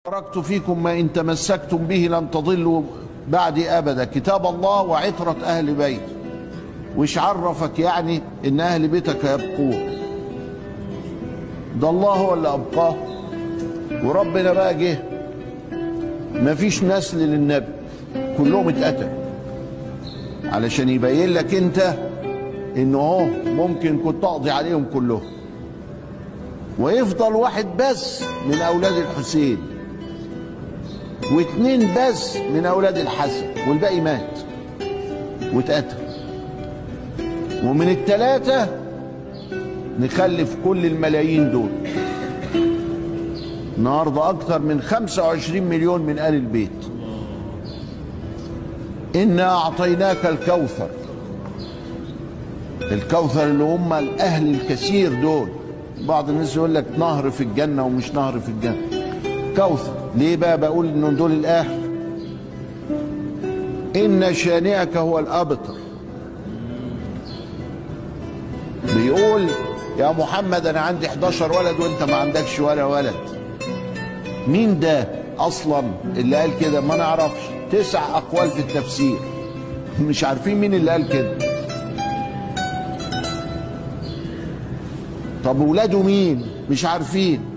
تركت فيكم ما إن تمسكتم به لن تضلوا بعدي أبدا كتاب الله وعترة أهل بيت وش عرفك يعني إن أهل بيتك يبقون ده الله هو اللي أبقاه وربنا بقى جه مفيش نسل للنبي كلهم اتقتلوا علشان يبين لك انت انه هو ممكن كنت تقضي عليهم كلهم ويفضل واحد بس من اولاد الحسين واتنين بس من اولاد الحسن والباقي مات واتقتل ومن التلاتة نخلف كل الملايين دول النهارده اكثر من 25 مليون من ال البيت انا اعطيناك الكوثر الكوثر اللي هم الاهل الكثير دول بعض الناس يقول لك نهر في الجنه ومش نهر في الجنه كوثر ليه بقى بقول ان دول الاهل ان شانئك هو الابتر بيقول يا محمد انا عندي 11 ولد وانت ما عندكش ولا ولد مين ده اصلا اللي قال كده ما نعرفش تسع اقوال في التفسير مش عارفين مين اللي قال كده طب ولاده مين مش عارفين